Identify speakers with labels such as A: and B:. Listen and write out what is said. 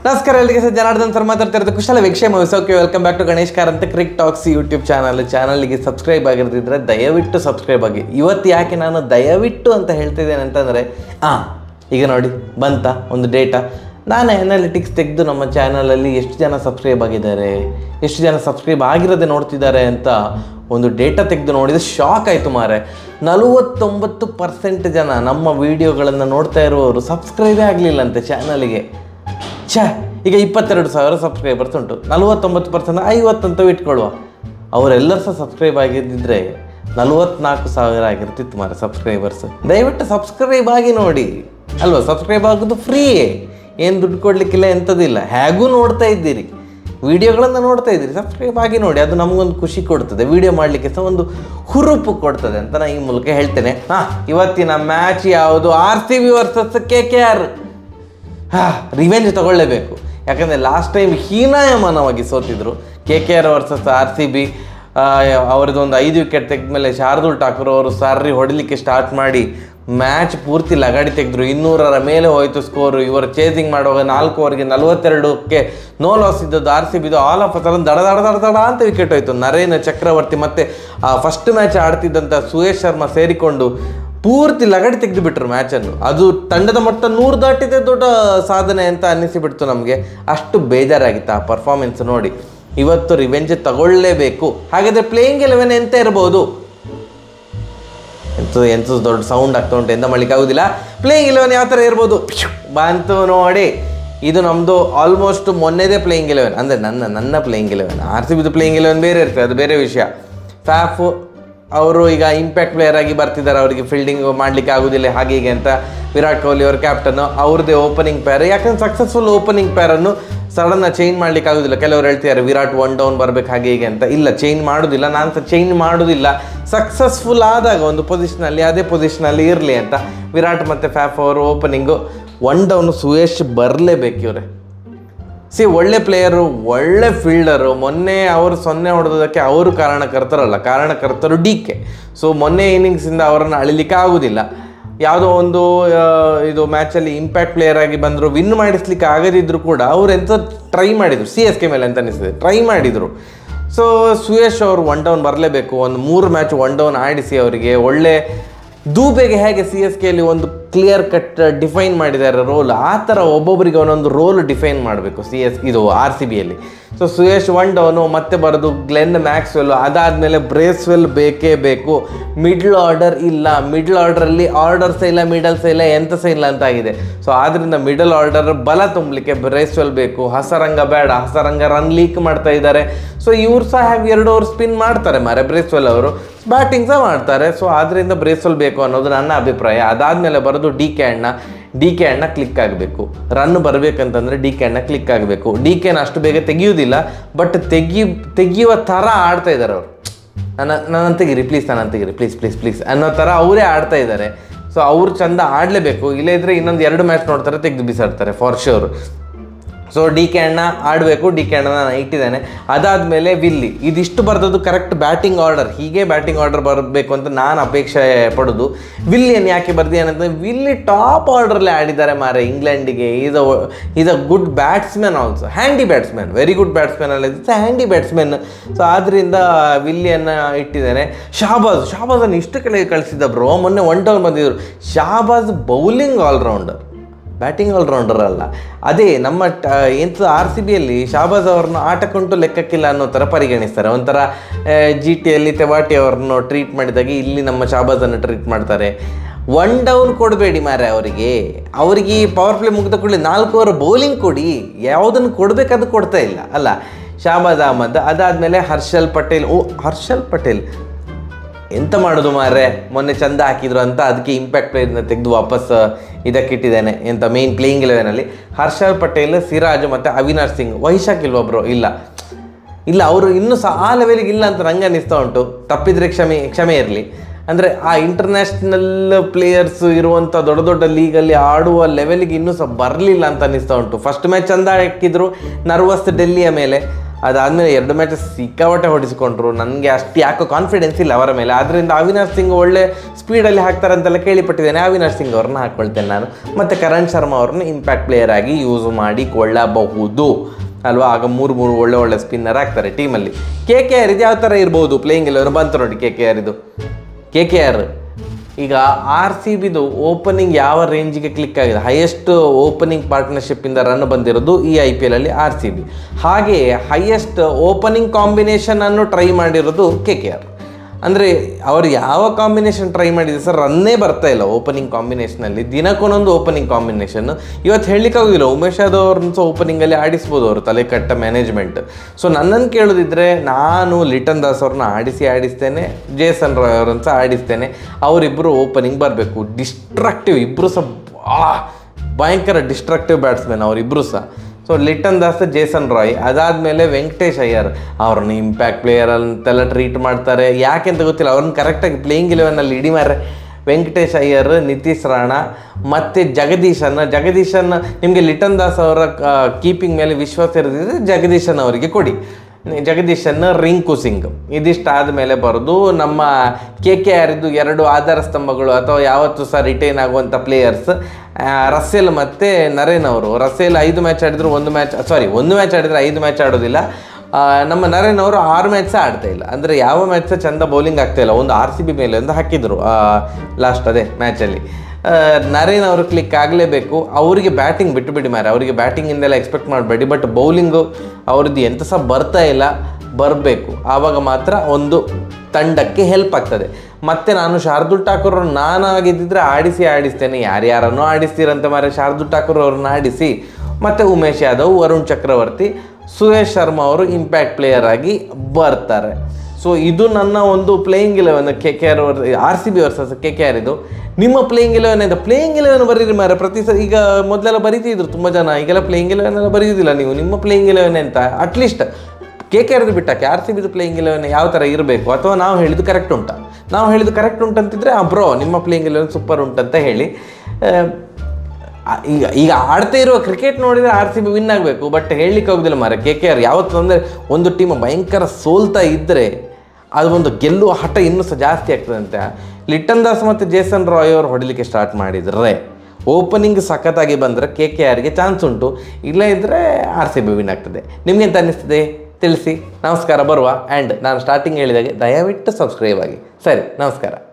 A: ನಮಸ್ಕಾರ ಎಲ್ಲರಿಗೆ sir Janardhan sir ಮಾತಾಡ್ತಿರೋದು ಕುಶಲ ವೀಕ್ಷೇಮ ವಿಸೋಕೆ welcome back to Ganesh Kar ಅಂತ ಕ್ರಿಕ್ ಟಾಕ್ಸ್ ಯೂಟ್ಯೂಬ್ ಚಾನಲ್ ಚಾನಲ್ಗೆ ಸಬ್ಸ್ಕ್ರೈಬ್ ಆಗಿರ್ತಿದ್ರೆ ದಯವಿಟ್ಟು ಸಬ್ಸ್ಕ್ರೈಬ್ ಆಗಿ ಇವತ್ತು ಯಾಕೆ ನಾನು ದಯವಿಟ್ಟು ಅಂತ ಹೇಳ್ತಿದ್ದೇನೆ ಅಂತಂದರೆ ಹಾಂ ಈಗ ನೋಡಿ ಬಂತ ಒಂದು ಡೇಟಾ ನಾನು ಅನಾಲಿಟಿಕ್ಸ್ ತೆಗೆದು ನಮ್ಮ ಚಾನಲಲ್ಲಿ ಎಷ್ಟು ಜನ ಸಬ್ಸ್ಕ್ರೈಬ್ ಆಗಿದ್ದಾರೆ ಎಷ್ಟು ಜನ ಸಬ್ಸ್ಕ್ರೈಬ್ ಆಗಿರೋದೇ ನೋಡ್ತಿದ್ದಾರೆ ಅಂತ ಒಂದು ಡೇಟಾ ತೆಗೆದು ನೋಡಿದರೆ ಶಾಕ್ ಆಯಿತು ಮಾರೆ ನಲವತ್ತೊಂಬತ್ತು ಪರ್ಸೆಂಟ್ ಜನ ನಮ್ಮ ವೀಡಿಯೋಗಳನ್ನು ನೋಡ್ತಾ ಇರುವವರು ಸಬ್ಸ್ಕ್ರೈಬೇ ಆಗಲಿಲ್ಲಂತೆ ಚಾನಲಿಗೆ ಛೇ ಈಗ ಇಪ್ಪತ್ತೆರಡು ಸಾವಿರ ಸಬ್ಸ್ಕ್ರೈಬರ್ಸ್ ಉಂಟು ನಲವತ್ತೊಂಬತ್ತು ಪರ್ಸೆಂಟ್ ಐವತ್ತಂತೂ ಇಟ್ಕೊಳ್ಳುವ ಅವರೆಲ್ಲರೂ ಸಹ ಸಬ್ಸ್ಕ್ರೈಬ್ ಆಗಿದ್ದಿದ್ರೆ ನಲವತ್ನಾಲ್ಕು ಸಾವಿರ ಆಗಿರ್ತಿತ್ತು ಮಾರೆ ಸಬ್ಸ್ಕ್ರೈಬರ್ಸ್ ದಯವಿಟ್ಟು ಸಬ್ಸ್ಕ್ರೈಬ್ ಆಗಿ ನೋಡಿ ಅಲ್ವಾ ಸಬ್ಸ್ಕ್ರೈಬ್ ಆಗೋದು ಫ್ರೀಯೇ ಏನು ದುಡ್ಡು ಕೊಡಲಿಕ್ಕಿಲ್ಲ ಎಂಥದಿಲ್ಲ ಹೇಗೂ ನೋಡ್ತಾ ಇದ್ದೀರಿ ವಿಡಿಯೋಗಳನ್ನು ನೋಡ್ತಾ ಇದ್ದೀರಿ ಸಬ್ಸ್ಕ್ರೈಬ್ ಆಗಿ ನೋಡಿ ಅದು ನಮಗೊಂದು ಖುಷಿ ಕೊಡ್ತದೆ ವಿಡಿಯೋ ಮಾಡಲಿಕ್ಕೆ ಸಹ ಒಂದು ಹುರುಪು ಕೊಡ್ತದೆ ಅಂತ ನಾನು ಈ ಮೂಲಕ ಹೇಳ್ತೇನೆ ಹಾಂ ಇವತ್ತಿನ ಮ್ಯಾಚ್ ಯಾವುದು R C B versus K K R ಹಾ ರಿವೆಂಜ್ ತಗೊಳ್ಳೇಬೇಕು ಯಾಕಂದರೆ ಲಾಸ್ಟ್ ಟೈಮ್ ಹೀನಾಯಮಾನವಾಗಿ ಸೋತಿದ್ರು K K R versus R C B ಅವ್ರದ್ದು ಒಂದು ಐದು ವಿಕೆಟ್ ತೆಗೆದ್ಮೇಲೆ ಶಾರ್ದುಲ್ ಠಾಕೂರ್ ಅವರು ಸಾರಿ ಹೊಡಿಲಿಕ್ಕೆ ಸ್ಟಾರ್ಟ್ ಮಾಡಿ ಮ್ಯಾಚ್ ಪೂರ್ತಿ ಲಗಾಡಿ ತೆಗೆದ್ರು ಇನ್ನೂರರ ಮೇಲೆ ಹೋಯಿತು ಸ್ಕೋರು ಇವರು ಚೇಸಿಂಗ್ ಮಾಡುವಾಗ ನಾಲ್ಕು ಓವರ್ಗೆ ನಲವತ್ತೆರಡಕ್ಕೆ ನೋ ಲಾಸ್ ಇದ್ದದ್ದು ಆರ್ ಸಿ ಬಿದು ಆಲ್ ಆಫ್ ಅಸಲ್ ದಡ ದಡ ದಡ ದಡ ಅಂತ ವಿಕೆಟ್ ಹೋಯಿತು ನರೇನ್ ಚಕ್ರವರ್ತಿ ಮತ್ತೆ ಆ ಫಸ್ಟ್ ಮ್ಯಾಚ್ ಆಡ್ತಿದ್ದಂಥ ಸುಯೇಶ್ ಶರ್ಮಾ ಸೇರಿಕೊಂಡು ಪೂರ್ತಿ ಲಗಡಿ ತೆಗೆದು ಬಿಟ್ರು ಮ್ಯಾಚನ್ನು ಅದು ತಂಡದ ಮಟ್ಟ ನೂರು ದಾಟಿದೆ ದೊಡ್ಡ ಸಾಧನೆ ಅಂತ ಅನ್ನಿಸಿಬಿಡ್ತು ನಮಗೆ ಅಷ್ಟು ಬೇಜಾರಾಗಿತ್ತು ಆ ಪರ್ಫಾರ್ಮೆನ್ಸ್ ನೋಡಿ ಇವತ್ತು ರಿವೆಂಜ್ ತಗೊಳ್ಳೇಬೇಕು ಹಾಗಾದರೆ ಪ್ಲೇಯಿಂಗ್ ಎಲೆವೆನ್ ಎಂತ ಇರ್ಬೋದು ಎಂತ ಎಂತ ದೊಡ್ಡ ಸೌಂಡ್ ಆಗ್ತಾ ಉಂಟು ಎಂತ ಮಾಡ್ಲಿಕ್ಕೆ ಆಗುದಿಲ್ಲ ಪ್ಲೇಯಿಂಗ್ ಇಲೆವೆನ್ ಯಾವ ಥರ ಇರ್ಬೋದು ಬಂತು ನೋಡಿ ಇದು ನಮ್ಮದು ಆಲ್ಮೋಸ್ಟ್ ಮೊನ್ನೆದೇ ಪ್ಲೇಯಿಂಗ್ ಇಲೆವೆನ್ ಅಂದರೆ ನನ್ನ ನನ್ನ ಪ್ಲೇಯಿಂಗ್ ಇಲೆವೆನ್ ಆರ್ ಸಿ ಬಿದು ಪ್ಲೇಯಿಂಗ್ ಇಲೆವೆನ್ ಬೇರೆ ಇರ್ತದೆ ಅದು ಬೇರೆ ವಿಷಯ ಫ್ಯಾಫು ಅವರು ಈಗ ಇಂಪ್ಯಾಕ್ಟ್ ಪ್ಲೇಯರ್ ಆಗಿ ಬರ್ತಿದ್ದಾರೆ ಅವರಿಗೆ ಫೀಲ್ಡಿಂಗ್ ಮಾಡಲಿಕ್ಕೆ ಆಗೋದಿಲ್ಲ ಹಾಗೆ ಹೀಗೆ ಅಂತ ವಿರಾಟ್ ಕೊಹ್ಲಿ ಅವ್ರ ಕ್ಯಾಪ್ಟನ್ ಅವ್ರದ್ದೇ ಓಪನಿಂಗ್ ಪ್ಯಾರ್ ಯಾಕಂದ್ರೆ ಸಕ್ಸಸ್ಫುಲ್ ಓಪನಿಂಗ್ ಪ್ಯಾರನ್ನು ಸಡನ್ನ ಚೇಂಜ್ ಮಾಡ್ಲಿಕ್ಕೆ ಆಗೋದಿಲ್ಲ ಕೆಲವರು ಹೇಳ್ತಿದ್ದಾರೆ ವಿರಾಟ್ ಒನ್ ಡೌನ್ ಬರ್ಬೇಕು ಹಾಗೆ ಹೀಗೆ ಅಂತ ಇಲ್ಲ ಚೇಂಜ್ ಮಾಡೋದಿಲ್ಲ ನಾನು ಸಹ ಚೇಂಜ್ ಮಾಡೋದಿಲ್ಲ ಸಕ್ಸಸ್ಫುಲ್ ಆದಾಗ ಒಂದು ಪೊಸಿಷನಲ್ಲಿ ಅದೇ ಪೊಸಿಷನಲ್ಲಿ ಇರಲಿ ಅಂತ ವಿರಾಟ್ ಮತ್ತು ಫ್ಯಾಫ್ ಅವರು ಓಪನಿಂಗು ಒನ್ ಡೌನ್ ಸುಯೇಶ್ ಬರಲೇಬೇಕು ಇವರೇ ಸಿ ಒಳ್ಳೆ ಪ್ಲೇಯರು ಒಳ್ಳೆ ಫೀಲ್ಡರು ಮೊನ್ನೆ ಅವರು ಸೊನ್ನೆ ಹೊಡೆದೋದಕ್ಕೆ ಅವರು ಕಾರಣಕರ್ತರಲ್ಲ ಕಾರಣಕರ್ತರು ಡಿ ಕೆ ಸೊ ಮೊನ್ನೆ ಇನ್ನಿಂಗ್ಸಿಂದ ಅವರನ್ನು ಅಳಿಲಿಕ್ಕೆ ಆಗೋದಿಲ್ಲ ಯಾವುದೋ ಒಂದು ಆ, ಇದು ಮ್ಯಾಚಲ್ಲಿ ಇಂಪ್ಯಾಕ್ಟ್ ಪ್ಲೇಯರ್ ಆಗಿ ಬಂದರು ವಿನ್ ಮಾಡಿಸ್ಲಿಕ್ಕೆ ಆಗದಿದ್ದರೂ ಕೂಡ ಅವ್ರು ಎಂತ ಟ್ರೈ ಮಾಡಿದರು ಸಿ ಎಸ್ ಕೆ ಮೇಲೆ ಅಂತ ಅನಿಸ್ತದೆ ಟ್ರೈ ಮಾಡಿದರು ಸೊ ಸುಯೇಶ್ ಅವರು ಒನ್ ಡೌನ್ ಬರಲೇಬೇಕು ಒಂದು ಮೂರು ಮ್ಯಾಚ್ ಒನ್ ಡೌನ್ ಆಡಿಸಿ ಅವರಿಗೆ ಒಳ್ಳೆ ದೂಬೆಗೆ ಹೇಗೆ ಸಿ ಎಸ್ ಕೆಯಲ್ಲಿ ಒಂದು ಕ್ಲಿಯರ್ ಕಟ್ ಡಿಫೈನ್ ಮಾಡಿದ್ದಾರೆ ರೋಲ್ ಆ ಥರ ಒಬ್ಬೊಬ್ಬರಿಗೆ ಒಂದೊಂದು ರೋಲ್ ಡಿಫೈನ್ ಮಾಡಬೇಕು ಸಿ ಎಸ್ ಇದು ಆರ್ ಸಿ ಬಿಯಲ್ಲಿ ಸೊ ಸುಯೇಶ್ ಒನ್ ಡೌನು ಮತ್ತೆ ಬರೋದು ಗ್ಲೆನ್ ಮ್ಯಾಕ್ಸ್ವೆಲ್ ಅದಾದಮೇಲೆ ಬ್ರೇಸ್ವೆಲ್ ಬೇಕೇ ಬೇಕು ಮಿಡ್ಲ್ ಆರ್ಡರ್ ಇಲ್ಲ ಮಿಡ್ಲ್ ಆರ್ಡರಲ್ಲಿ ಆರ್ಡರ್ಸ್ ಇಲ್ಲ ಮಿಡಲ್ಸ್ ಇಲ್ಲ ಎಂತ ಸಹ ಇಲ್ಲ ಅಂತ ಆಗಿದೆ ಸೊ ಆದ್ದರಿಂದ ಮಿಡಲ್ ಆರ್ಡರ್ ಬಲ ತುಂಬಲಿಕ್ಕೆ ಬ್ರೇಸ್ವೆಲ್ ಬೇಕು ಹಸರಂಗ ಬೇಡ ಹಸರಂಗ ರನ್ ಲೀಕ್ ಮಾಡ್ತಾ ಇದ್ದಾರೆ ಸೊ ಇವ್ರು ಸಹ ಹಾಗೆ ಎರಡು ಓವರ್ ಸ್ಪಿನ್ ಮಾಡ್ತಾರೆ ಮಾರೆ ಬ್ರೇಸ್ವೆಲ್ ಅವರು ಬ್ಯಾಟಿಂಗ್ ಸಹ ಮಾಡ್ತಾರೆ ಸೊ ಆದ್ದರಿಂದ ಬ್ರೇಸ್ವೆಲ್ ಬೇಕು ಅನ್ನೋದು ನನ್ನ ಅಭಿಪ್ರಾಯ ಅದಾದಮೇಲೆ ಬರೋದು ಡಿ ಕೆ ಅಣ್ಣ ಡಿ ಕೆ ಅಣ್ಣ ಕ್ಲಿಕ್ ಆಗಬೇಕು ರನ್ ಬರಬೇಕಂತಂದರೆ ಡಿ ಕೆ ಅಣ್ಣ ಕ್ಲಿಕ್ ಆಗಬೇಕು ಡಿ ಕೆನ ಅಷ್ಟು ಬೇಗ ತೆಗಿಯೋದಿಲ್ಲ ಬಟ್ ತೆಗಿ ತೆಗಿಯುವ ಥರ ಆಡ್ತಾ ಇದ್ದಾರೆ ಅವರು ನನ್ನ ನನ್ನ ತೆಗಿರಿ ಪ್ಲೀಸ್ ನನ್ನ ತೆಗಿರಿ ಪ್ಲೀಸ್ ಪ್ಲೀಸ್ ಪ್ಲೀಸ್ ಅನ್ನೋ ಥರ ಅವರೇ ಆಡ್ತಾ ಇದ್ದಾರೆ ಸೊ ಅವ್ರು ಚಂದ ಆಡಲೇಬೇಕು ಇಲ್ಲದಿದ್ರೆ ಇನ್ನೊಂದು ಎರಡು ಮ್ಯಾಚ್ ನೋಡ್ತಾರೆ ತೆಗೆದು ಬಿಸಾಡ್ತಾರೆ for sure so D K ಅಣ್ಣ ಆಡಬೇಕು ಡಿ ಕೆ ಅಣ್ಣ ನಾನು ಇಟ್ಟಿದ್ದೇನೆ ಅದಾದಮೇಲೆ ವಿಲ್ಲಿ ಇದಿಷ್ಟು ಬರೆದದ್ದು ಕರೆಕ್ಟ್ ಬ್ಯಾಟಿಂಗ್ ಆರ್ಡರ್ ಹೀಗೆ ಬ್ಯಾಟಿಂಗ್ ಆರ್ಡರ್ ಬರಬೇಕು ಅಂತ ನಾನು ಅಪೇಕ್ಷೆ ಪಡೋದು ವಿಲ್ಲಿಯನ್ನು ಯಾಕೆ ಬರ್ದಿದ್ದೇನೆ ವಿಲ್ಲಿ ಟಾಪ್ ಆರ್ಡ್ರಲ್ಲಿ ಆಡಿದ್ದಾರೆ ಮಾರೆ ಇಂಗ್ಲೆಂಡಿಗೆ is is a good batsman also handy batsman very good batsman ಅಲ್ಲ ಹ್ಯಾಂಡಿ ಬ್ಯಾಟ್ಸ್ಮನ್ ಸೊ ಆದ್ದರಿಂದ ವಿಲ್ಲಿಯನ್ನು ಇಟ್ಟಿದ್ದೇನೆ ಶಹಬಾಜ್ ಶಹಬಾಜನ್ನು ಇಷ್ಟು ಕೆಳಗೆ ಕಳಿಸಿದ್ದ ಬ್ರೋ ಮೊನ್ನೆ ಒನ್ ಡೌನ್ ಬಂದಿದ್ರು Shahbaz bowling allrounder batting allrounder ಅಲ್ಲ ಅದೇ ನಮ್ಮ ಎಂತ ಆರ್ ಸಿ ಬಿಯಲ್ಲಿ ಶಾಬಾಜ್ ಅವ್ರನ್ನ ಆಟಕ್ಕುಂಟು ಲೆಕ್ಕಕ್ಕಿಲ್ಲ ಅನ್ನೋ ಥರ ಪರಿಗಣಿಸ್ತಾರೆ ಒಂಥರ ಜಿ ಟಿಯಲ್ಲಿ ತೆವಾಟಿ ಅವ್ರನ್ನು ಟ್ರೀಟ್ ಮಾಡಿದಾಗ ಇಲ್ಲಿ ನಮ್ಮ ಶಾಬಾಜನ್ನು ಟ್ರೀಟ್ ಮಾಡ್ತಾರೆ ಒನ್ ಡೌನ್ ಕೊಡಬೇಡಿ ಮಾರೆ ಅವರಿಗೆ ಅವರಿಗೆ ಪವರ್ ಪ್ಲೇ ಮುಗಿದ ಕೂಡಲೇ ನಾಲ್ಕು ಓವರ್ ಬೌಲಿಂಗ್ ಕೊಡಿ ಯಾವುದನ್ನು ಕೊಡಬೇಕಾದ್ರು ಕೊಡ್ತಾ ಇಲ್ಲ ಅಲ್ಲ ಶಾಬಾಜ್ ಅಹಮದ್ ಅದಾದಮೇಲೆ ಹರ್ಷಲ್ ಪಟೇಲ್ ಓ ಹರ್ಷಲ್ ಪಟೇಲ್ ಎಂತ ಮಾಡೋದು ಮಾರ್ರೆ ಮೊನ್ನೆ ಚಂದ ಹಾಕಿದ್ರು ಅಂತ ಅದಕ್ಕೆ ಇಂಪ್ಯಾಕ್ಟ್ ಪ್ಲೇಯರ್ನ ತೆಗೆದು ವಾಪಸ್ ಇದಕ್ಕಿಟ್ಟಿದ್ದೇನೆ ಎಂತ ಮೇನ್ ಪ್ಲೇಯಿಂಗ್ ಇಲೆವೆನಲ್ಲಿ ಹರ್ಷಲ್ ಪಟೇಲ್ ಸಿರಾಜ್ ಮತ್ತು ಅವಿನಾಶ್ ಸಿಂಗ್ ವೈಶಾಖ್ ಇಲ್ವೊಬ್ರು ಇಲ್ಲ ಇಲ್ಲ ಅವರು ಇನ್ನೂ ಸಹ ಆ ಲೆವೆಲಿಗೆ ಇಲ್ಲ ಅಂತ ನಂಗೆ ಅನ್ನಿಸ್ತಾ ಉಂಟು ತಪ್ಪಿದ್ರೆ ಕ್ಷಮೆ ಕ್ಷಮೆ ಇರಲಿ ಅಂದರೆ ಆ ಇಂಟರ್ನ್ಯಾಷನಲ್ ಪ್ಲೇಯರ್ಸ್ ಇರುವಂಥ ದೊಡ್ಡ ದೊಡ್ಡ ಲೀಗಲ್ಲಿ ಆಡುವ ಲೆವೆಲಿಗೆ ಇನ್ನೂ ಸಹ ಬರಲಿಲ್ಲ ಅಂತ ಅನ್ನಿಸ್ತಾ ಉಂಟು ಫಸ್ಟ್ ಮ್ಯಾಚ್ ಚಂದ ಹಾಕಿದ್ರು ನರ್ವಸ್ ಡೆಲ್ಲಿಯ ಮೇಲೆ ಅದಾದಮೇಲೆ ಎರಡು ಮ್ಯಾಚ್ ಸಿಕ್ಕಾಪಟ್ಟೆ ಹೊಡಿಸಿಕೊಂಡ್ರು ನನಗೆ ಅಷ್ಟು ಯಾಕೋ ಕಾನ್ಫಿಡೆನ್ಸ್ ಇಲ್ಲ ಅವರ ಮೇಲೆ ಆದ್ದರಿಂದ ಅವಿನಾಶ್ ಸಿಂಗ್ ಒಳ್ಳೆ ಸ್ಪೀಡಲ್ಲಿ ಹಾಕ್ತಾರೆ ಅಂತೆಲ್ಲ ಕೇಳಿಪಟ್ಟಿದ್ದೇನೆ ಅವಿನಾಶ್ ಸಿಂಗ್ ಅವ್ರನ್ನ ಹಾಕ್ಕೊಳ್ತೇನೆ ನಾನು ಮತ್ತು ಕರಣ್ ಶರ್ಮಾ ಅವ್ರನ್ನ ಇಂಪ್ಯಾಕ್ಟ್ ಪ್ಲೇಯರ್ ಆಗಿ ಯೂಸ್ ಮಾಡಿಕೊಳ್ಳಬಹುದು ಅಲ್ವಾ ಆಗ ಮೂರು ಮೂರು ಒಳ್ಳೆ ಒಳ್ಳೆ ಸ್ಪಿನ್ನರ್ ಆಗ್ತಾರೆ ಟೀಮಲ್ಲಿ ಕೆ ಕೆ ಆರ್ ಇದು ಯಾವ ಥರ ಇರ್ಬೋದು ಪ್ಲೇಯಿಂಗ್ ಎಲ್ಲವರು ಬಂತು ನೋಡಿ ಕೆ ಕೆ ಆರ್ ಇದು ಕೆ ಕೆ ಆರ್ ಈಗ ಆರ್ ಸಿ ಬಿದು ಓಪನಿಂಗ್ ಯಾವ ರೇಂಜಿಗೆ ಕ್ಲಿಕ್ ಆಗಿದೆ ಹೈಯೆಸ್ಟ್ ಓಪನಿಂಗ್ ಪಾರ್ಟ್ನರ್ಶಿಪ್ಪಿಂದ ರನ್ ಬಂದಿರೋದು ಈ ಐ ಪಿ ಎಲಲ್ಲಿ ಆರ್ ಸಿ ಬಿ ಹಾಗೆಯೇ ಹೈಯೆಸ್ಟ್ ಓಪನಿಂಗ್ ಕಾಂಬಿನೇಷನ್ ಅನ್ನು ಟ್ರೈ ಮಾಡಿರೋದು ಕೆ ಕೆ ಆರ್ ಅಂದರೆ ಅವರು ಯಾವ ಕಾಂಬಿನೇಷನ್ ಟ್ರೈ ಮಾಡಿದೆ ಸರ್ ರನ್ನೇ ಬರ್ತಾ ಇಲ್ಲ ಓಪನಿಂಗ್ ಕಾಂಬಿನೇಷನಲ್ಲಿ ದಿನಕ್ಕೊಂದೊಂದು ಓಪನಿಂಗ್ ಕಾಂಬಿನೇಷನ್ ಇವತ್ತು ಹೇಳಲಿಕ್ಕಾಗೋದಿಲ್ಲ ಉಮೇಶ್ ಯಾದವ್ ಅವ್ರನ್ನ ಸಹ ಓಪನಿಂಗಲ್ಲಿ ಆಡಿಸ್ಬೋದು ಅವರು ತಲೆ ಕಟ್ಟ ಮ್ಯಾನೇಜ್ಮೆಂಟ್ ಸೊ ನನ್ನನ್ನು ಕೇಳೋದಿದ್ರೆ ನಾನು ಲಿಟನ್ ದಾಸ್ ಅವ್ರನ್ನ ಆಡಿಸಿ ಆಡಿಸ್ತೇನೆ ಜೇಸನ್ ರಾಯ್ ಅವ್ರನ್ನ ಸಹ ಆಡಿಸ್ತೇನೆ ಅವರಿಬ್ಬರು ಓಪನಿಂಗ್ ಬರಬೇಕು ಡಿಸ್ಟ್ರಕ್ಟಿವ್ ಇಬ್ಬರು ಸಹ ಆ, ಭಯಂಕರ ಡಿಸ್ಟ್ರಕ್ಟಿವ್ ಬ್ಯಾಟ್ಸ್ಮನ್ ಅವರಿಬ್ಬರು ಸಹ so Liton Das Jason Roy ಅದಾದಮೇಲೆ ವೆಂಕಟೇಶ್ ಅಯ್ಯರ್ ಅವ್ರನ್ನ ಇಂಪ್ಯಾಕ್ಟ್ ಪ್ಲೇಯರ್ ಅಂತೆಲ್ಲ ಟ್ರೀಟ್ ಮಾಡ್ತಾರೆ ಯಾಕೆಂತ ಗೊತ್ತಿಲ್ಲ ಅವ್ರನ್ನ ಕರೆಕ್ಟಾಗಿ ಪ್ಲೇಯಿಂಗ್ ಇಲೆವೆನಲ್ಲಿ ಇಡಿ ಮಾರ್ರೆ ವೆಂಕಟೇಶ್ ಅಯ್ಯರ್ ನಿತೀಶ್ ರಾಣಾ ಮತ್ತು ಜಗದೀಶನ್ ಜಗದೀಶನ್ ನಿಮಗೆ ಲಿಟನ್ ದಾಸ್ ಅವರ ಕೀಪಿಂಗ್ ಮೇಲೆ ವಿಶ್ವಾಸ ಇರೋದಿದ್ರೆ ಜಗದೀಶನ್ ಅವರಿಗೆ ಕೊಡಿ ಜಗದೀಶನ್ ರಿಂಕು ಸಿಂಗ್ ಇದಿಷ್ಟಾದ ಮೇಲೆ ಬರೋದು ನಮ್ಮ ಕೆ ಕೆ ಆರ್ ಇದು ಎರಡು ಆಧಾರ ಸ್ತಂಭಗಳು ಅಥವಾ ಯಾವತ್ತೂ ಸಹ ರಿಟೈನ್ ಆಗುವಂಥ ಪ್ಲೇಯರ್ಸ್ ರಸೇಲ್ ಮತ್ತು ನರೇನ್ ಅವರು ರಸೇಲ್ ಐದು ಮ್ಯಾಚ್ ಆಡಿದ್ರು ಒಂದು ಮ್ಯಾಚ್ ಸಾರಿ ಒಂದು ಮ್ಯಾಚ್ ಆಡಿದ್ರೆ ಐದು ಮ್ಯಾಚ್ ಆಡೋದಿಲ್ಲ ಆ, ನಮ್ಮ ನರೇನ್ ಅವರು ಆರು ಮ್ಯಾಚ್ ಸಹ ಆಡ್ತಾ ಇಲ್ಲ ಅಂದರೆ ಯಾವ ಮ್ಯಾಚ್ ಸಹ ಚಂದ ಬೌಲಿಂಗ್ ಆಗ್ತಾ ಇಲ್ಲ ಒಂದು ಆರ್ ಸಿ ಬಿ ಮೇಲೆ ಒಂದು ಹಾಕಿದ್ರು ಲಾಸ್ಟ್ ಅದೇ ಮ್ಯಾಚಲ್ಲಿ ನರೇನ್ ಅವರು ಕ್ಲಿಕ್ ಆಗಲೇಬೇಕು ಅವರಿಗೆ ಬ್ಯಾಟಿಂಗ್ ಬಿಟ್ಟು ಬಿಡಿ ಮಾರೆ ಅವರಿಗೆ ಬ್ಯಾಟಿಂಗಿಂದೆಲ್ಲ ಎಕ್ಸ್ಪೆಕ್ಟ್ ಮಾಡಬೇಡಿ ಬಟ್ ಬೌಲಿಂಗು ಅವ್ರದ್ದು ಎಂತ ಸಹ ಬರ್ತಾ ಇಲ್ಲ ಬರಬೇಕು ಆವಾಗ ಮಾತ್ರ ಒಂದು ತಂಡಕ್ಕೆ ಹೆಲ್ಪ್ ಆಗ್ತದೆ ಮತ್ತೆ ನಾನು ಶಾರ್ದುಲ್ ಠಾಕೂರ್ ಅವ್ರನ್ನ ನಾನಾಗಿದ್ದಿದ್ರೆ ಆಡಿಸಿ ಆಡಿಸ್ತೇನೆ ಯಾರ್ಯಾರನ್ನೂ ಆಡಿಸ್ತೀರಂತೆ ಮಾರೆ ಶಾರ್ದುಲ್ ಠಾಕೂರ್ ಅವ್ರನ್ನ ಆಡಿಸಿ ಮತ್ತು ಉಮೇಶ್ ಯಾದವ್ ವರುಣ್ ಚಕ್ರವರ್ತಿ ಸುರೇಶ್ ಶರ್ಮಾ ಅವರು ಇಂಪ್ಯಾಕ್ಟ್ ಪ್ಲೇಯರ್ ಆಗಿ ಬರ್ತಾರೆ ಸೊ ಇದು ನನ್ನ ಒಂದು playing eleven K K R R C B versus K K R ಇದು ನಿಮ್ಮ ಪ್ಲೇಯಿಂಗ್ ಇಲೆವೆನ್ ಇದೆ ಪ್ಲೇಯಿಂಗ್ ಇಲೆವೆನ್ ಬರೀರಿ ಮಾರೆ ಪ್ರತಿ ಸಲ ಈಗ ಮೊದಲೆಲ್ಲ ಬರೀತಿದ್ರು ತುಂಬ ಜನ ಈಗೆಲ್ಲ ಪ್ಲೇಯಿಂಗ್ ಇಲೆವೆನ್ ಎಲ್ಲ ಬರೆಯೋದಿಲ್ಲ ನೀವು ನಿಮ್ಮ ಪ್ಲೇಯಿಂಗ್ ಇಲೆವೆನ್ ಅಂತ ಅಟ್ಲೀಸ್ಟ್ ಕೆ ಕೆ ಆರ್ದು ಬಿಟ್ಟಕ್ಕೆ ಆರ್ ಸಿ ಬಿದು ಪ್ಲೇಯಿಂಗ್ ಇಲೆವೆನ್ ಯಾವ ಥರ ಇರಬೇಕು ಅಥವಾ ನಾವು ಹೇಳಿದ್ದು ಕರೆಕ್ಟ್ ಉಂಟಾ ನಾವು ಹೇಳಿದ್ದು ಕರೆಕ್ಟ್ ಉಂಟಂತಿದ್ರೆ ಆ ಬ್ರೋ ನಿಮ್ಮ ಪ್ಲೇಯಿಂಗ್ ಇಲೆವೆನ್ ಸೂಪರ್ ಉಂಟಂತ ಹೇಳಿ ಆ, ಆ, ಈಗ ಈಗ ಆಡ್ತಾ ಇರುವ ಕ್ರಿಕೆಟ್ ನೋಡಿದರೆ ಆರ್ ಸಿ ಬಿ ವಿನ್ ಆಗಬೇಕು ಬಟ್ ಹೇಳಲಿಕ್ಕೆ ಆಗೋದಿಲ್ಲ ಮಾರೆ ಕೆ ಕೆ ಆರ್ ಯಾವತ್ತು ಅಂದರೆ ಒಂದು ಟೀಮ್ ಭಯಂಕರ ಸೋಲ್ತಾ ಇದ್ದರೆ ಅದು ಒಂದು ಗೆಲ್ಲುವ ಹಠ ಇನ್ನೂ ಸಹ ಜಾಸ್ತಿ ಆಗ್ತದಂತೆ ಲಿಟನ್ ದಾಸ್ ಮತ್ತು ಜೇಸನ್ ರಾಯ್ ಅವರು ಹೊಡಿಲಿಕ್ಕೆ ಸ್ಟಾರ್ಟ್ ಮಾಡಿದರೆ ಓಪನಿಂಗ್ ಸಖತ್ತಾಗಿ ಬಂದರೆ ಕೆ ಕೆ ಆರ್ಗೆ ಚಾನ್ಸ್ ಉಂಟು ಇಲ್ಲ ಇದ್ದರೆ ಆರ್ ಸಿ ಬಿ ವಿನ್ ಆಗ್ತದೆ ನಿಮ್ಗೆ ಎಂತ ಅನ್ನಿಸ್ತದೆ ತಿಳಿಸಿ ನಮಸ್ಕಾರ ಬರುವ ಆ್ಯಂಡ್ ನಾನು ಸ್ಟಾರ್ಟಿಂಗ್ ಹೇಳಿದಾಗೆ ದಯವಿಟ್ಟು ಸಬ್ಸ್ಕ್ರೈಬ್ ಆಗಿ ಸರಿ ನಮಸ್ಕಾರ